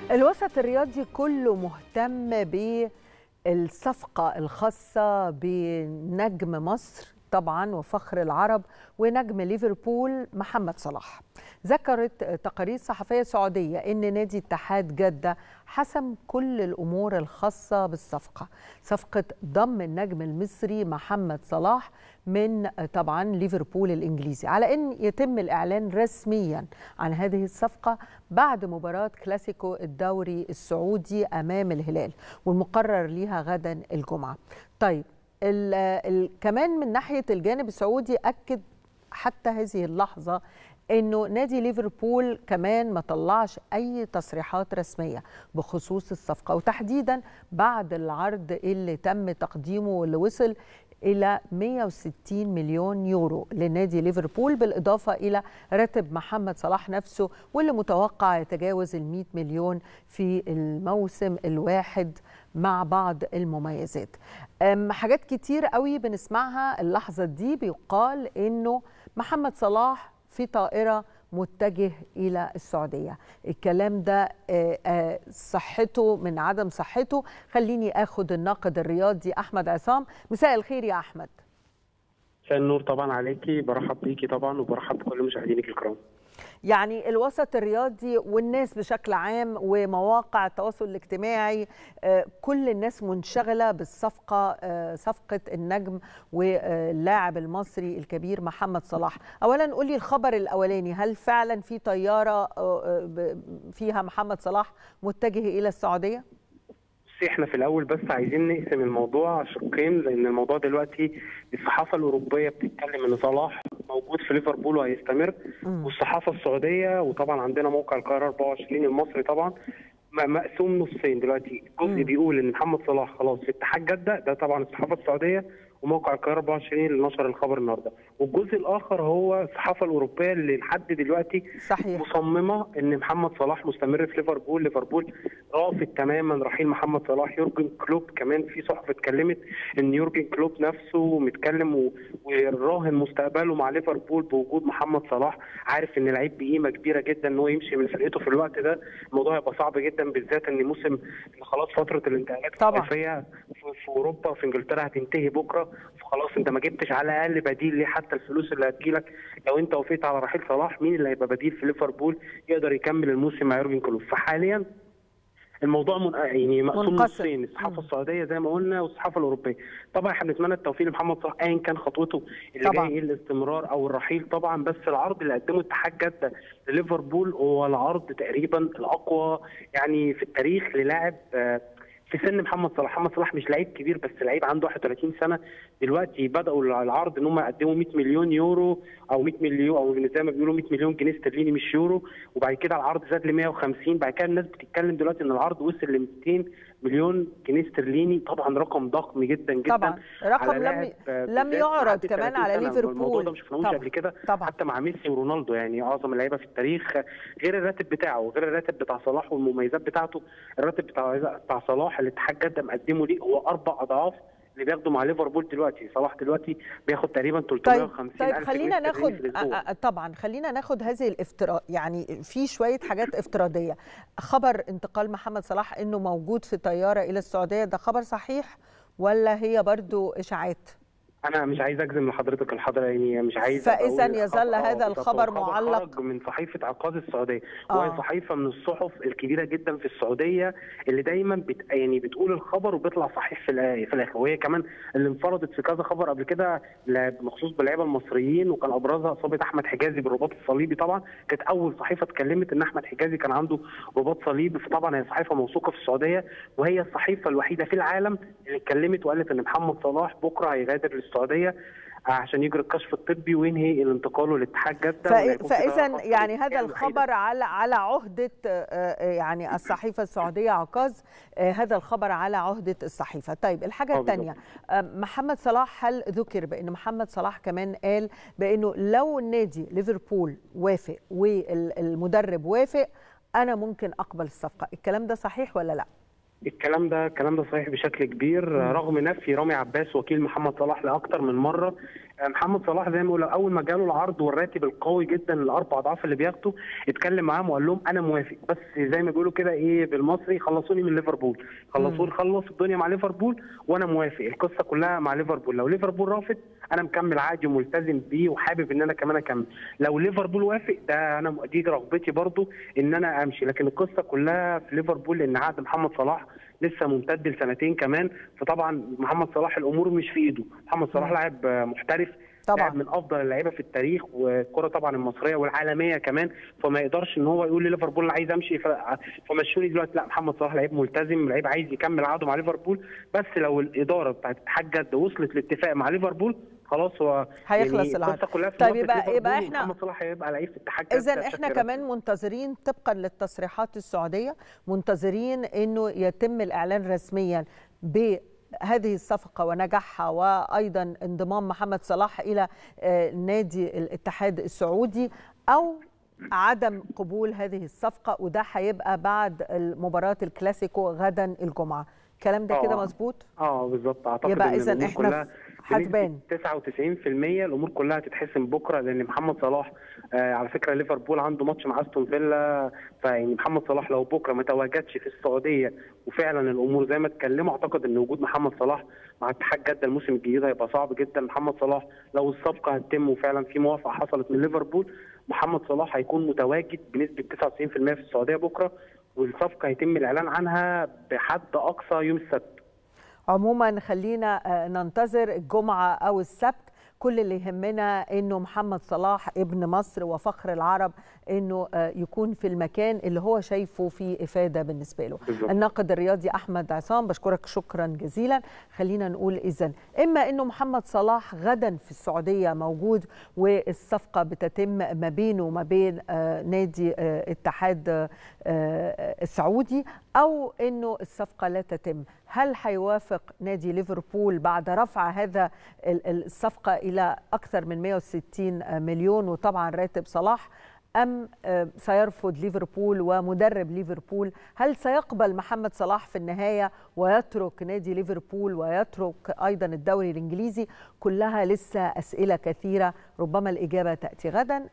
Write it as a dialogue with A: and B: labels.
A: الوسط الرياضي كله مهتم بالصفقة الخاصة بنجم مصر طبعا وفخر العرب ونجم ليفربول محمد صلاح ذكرت تقارير صحفية سعودية أن نادي اتحاد جدة حسم كل الأمور الخاصة بالصفقة صفقة ضم النجم المصري محمد صلاح من طبعا ليفربول الإنجليزي على أن يتم الإعلان رسميا عن هذه الصفقة بعد مباراة كلاسيكو الدوري السعودي أمام الهلال والمقرر ليها غدا الجمعة طيب ال ال كمان من ناحية الجانب السعودي أكد حتى هذه اللحظة انه نادي ليفربول كمان ما طلعش اي تصريحات رسميه بخصوص الصفقه وتحديدا بعد العرض اللي تم تقديمه واللي وصل الى 160 مليون يورو لنادي ليفربول بالاضافه الى راتب محمد صلاح نفسه واللي متوقع يتجاوز ال 100 مليون في الموسم الواحد مع بعض المميزات حاجات كتير قوي بنسمعها اللحظه دي بيقال انه محمد صلاح في طائره متجه الى السعوديه الكلام ده صحته من عدم صحته خليني اخد الناقد الرياضي احمد عصام مساء الخير يا احمد
B: مساء النور طبعا عليكي برحب بيكي طبعا وبرحب بكل مشاهدينك الكرام
A: يعني الوسط الرياضي والناس بشكل عام ومواقع التواصل الاجتماعي كل الناس منشغله بالصفقه صفقه النجم واللاعب المصري الكبير محمد صلاح اولا قولي الخبر الاولاني هل فعلا في طياره فيها محمد صلاح متجه الى السعوديه
B: بصي احنا في الاول بس عايزين نقسم الموضوع شقين لان الموضوع دلوقتي الصحافه الاوروبيه بتتكلم ان صلاح موجود في ليفربول وهيستمر والصحافه السعوديه وطبعا عندنا موقع القاهره 24 المصري طبعا مقسوم نصين دلوقتي جزء بيقول ان محمد صلاح خلاص في اتحاد جده ده طبعا الصحافه السعوديه وموقع القاهره 24 اللي نشر الخبر النهارده والجزء الاخر هو الصحافه الاوروبيه اللي لحد دلوقتي
A: صحيح.
B: مصممه ان محمد صلاح مستمر في ليفربول ليفربول رافض تماما رحيل محمد صلاح يورجن كلوب كمان في صحف اتكلمت ان يورجن كلوب نفسه متكلم وراهن مستقبله مع ليفربول بوجود محمد صلاح عارف ان لعيب بقيمه كبيره جدا ان هو يمشي من فرقته في الوقت ده الموضوع هيبقى صعب جدا بالذات ان موسم ان خلاص فتره الانتقالات الصيفيه في اوروبا وفي انجلترا هتنتهي بكره فخلاص انت ما جبتش على الاقل بديل ليه حتى الفلوس اللي هتجيلك لو انت وافقت على رحيل صلاح مين اللي هيبقى بديل في ليفربول يقدر يكمل الموسم مع يورجن كلوب فحاليا الموضوع من يعني مقسوم نصين الصحافه السعوديه زي ما قلنا والصحافه الاوروبيه طبعا احنا بنتمنى التوفيق لمحمد صلاح ايا كان خطوته اللي
A: طبعا.
B: جاي الاستمرار او الرحيل طبعا بس العرض اللي قدمه اتحاد جده لليفربول هو العرض تقريبا الاقوى يعني في التاريخ للاعب في سن محمد صلاح محمد صلاح مش لعيب كبير بس لعيب عنده 31 سنه دلوقتي بداوا العرض ان هم يقدموا 100 مليون يورو او 100 مليون او زي ما بيقولوا 100 مليون جنيه استرليني مش يورو وبعد كده العرض زاد ل 150 بعد كده الناس بتتكلم دلوقتي ان العرض وصل ل 200 مليون جنيه استرليني طبعا رقم ضخم جدا جدا
A: طبعا رقم لم لم يعرض كمان على ليفربول
B: الموضوع ده ما شفناهوش قبل كده حتى مع ميسي ورونالدو يعني اعظم اللعيبه في التاريخ غير الراتب بتاعه غير الراتب بتاع صلاح والمميزات بتاعته الراتب بتاع بتاع صلاح اللي اتحاد جده مقدمه ليه هو اربع اضعاف اللي بياخده مع ليفربول دلوقتي صلاح دلوقتي بياخد تقريبا 350
A: طيب, طيب خلينا ناخد طبعا خلينا ناخد هذه الافتراء يعني في شويه حاجات افتراضيه خبر انتقال محمد صلاح انه موجود في طياره الى السعوديه ده خبر صحيح ولا هي برضو اشاعات
B: انا مش عايز اجزم لحضرتك الحضره يعني مش عايز
A: فاذا يظل هذا الخبر معلق
B: خرج من صحيفه عقاد السعوديه آه. وهي صحيفه من الصحف الكبيره جدا في السعوديه اللي دايما بت يعني بتقول الخبر وبيطلع صحيح في في الاخر وهي كمان اللي انفردت في كذا خبر قبل كده بخصوص باللعيبه المصريين وكان ابرزها اصابه احمد حجازي بالرباط الصليبي طبعا كانت اول صحيفه اتكلمت ان احمد حجازي كان عنده رباط صليبي فطبعا هي صحيفه موثوقه في السعوديه وهي الصحيفه الوحيده في العالم اللي اتكلمت وقالت ان محمد صلاح بكره هيغادر للسعوديه عشان يجري الكشف الطبي وينهي الانتقال لاتحاد جده
A: فاذا يعني هذا الخبر على على عهده يعني الصحيفه السعوديه عكاظ هذا الخبر على عهده الصحيفه طيب الحاجه الثانيه محمد صلاح هل ذكر بان محمد صلاح كمان قال بانه لو النادي ليفربول وافق والمدرب وافق انا ممكن اقبل الصفقه الكلام ده صحيح ولا لا
B: الكلام ده الكلام ده صحيح بشكل كبير رغم نفي رامي عباس وكيل محمد صلاح لاكثر من مره محمد صلاح زي ما بقول اول ما جاله العرض والراتب القوي جدا الاربع اضعاف اللي بياخده اتكلم معاهم وقال لهم انا موافق بس زي ما بيقولوا كده ايه بالمصري خلصوني من ليفربول خلصوني خلص الدنيا مع ليفربول وانا موافق القصه كلها مع ليفربول لو ليفربول رافض انا مكمل عادي وملتزم بيه وحابب ان انا كمان اكمل لو ليفربول وافق ده انا دي رغبتي برضو ان انا امشي لكن القصه كلها في ليفربول لان عقد محمد صلاح لسه ممتد لسنتين كمان فطبعا محمد صلاح الامور مش في ايده محمد صلاح لاعب محترف
A: طبعا
B: لاعب من افضل اللعيبه في التاريخ والكره طبعا المصريه والعالميه كمان فما يقدرش ان هو يقول لليفربول انا عايز امشي فمشوني دلوقتي لا محمد صلاح لعيب ملتزم لعيب عايز يكمل عقده مع ليفربول بس لو الاداره بتاعت اتحاد جده وصلت لاتفاق مع ليفربول خلاص هو
A: هيخلص
B: يعني
A: العقد
B: كلها في
A: طيب
B: منطقة
A: يبقى
B: ليفربول
A: يبقى احنا
B: محمد صلاح هيبقى لعيب في اتحاد جده
A: اذا احنا
B: بشكل
A: كمان منتظرين طبقا للتصريحات السعوديه منتظرين انه يتم الاعلان رسميا ب هذه الصفقة ونجاحها وأيضا انضمام محمد صلاح إلى نادي الاتحاد السعودي أو عدم قبول هذه الصفقة وده هيبقى بعد مباراة الكلاسيكو غدا الجمعة الكلام ده كده مظبوط؟
B: اه بالظبط اعتقد
A: يبقى
B: إن
A: إذا
B: الأمور
A: إحنا
B: كلها
A: هتبان
B: 99% الامور كلها هتتحسم بكره لان محمد صلاح آه على فكره ليفربول عنده ماتش مع استون فيلا فيعني محمد صلاح لو بكره ما تواجدش في السعوديه وفعلا الامور زي ما اتكلموا اعتقد ان وجود محمد صلاح مع اتحاد جده الموسم الجديد هيبقى صعب جدا محمد صلاح لو الصفقه هتتم وفعلا في موافقه حصلت من ليفربول محمد صلاح هيكون متواجد بنسبه 99% في السعوديه بكره والصفقه هيتم الاعلان عنها بحد اقصى يوم السبت
A: عموما خلينا ننتظر الجمعة أو السبت كل اللي يهمنا انه محمد صلاح ابن مصر وفخر العرب انه يكون في المكان اللي هو شايفه فيه افاده بالنسبه له.
B: بالظبط.
A: الناقد الرياضي احمد عصام بشكرك شكرا جزيلا. خلينا نقول اذا اما انه محمد صلاح غدا في السعوديه موجود والصفقه بتتم ما بينه وما بين نادي اتحاد السعودي او انه الصفقه لا تتم. هل هيوافق نادي ليفربول بعد رفع هذا الصفقه الى اكثر من 160 مليون وطبعا راتب صلاح ام سيرفض ليفربول ومدرب ليفربول هل سيقبل محمد صلاح في النهايه ويترك نادي ليفربول ويترك ايضا الدوري الانجليزي كلها لسه اسئله كثيره ربما الاجابه تاتي غدا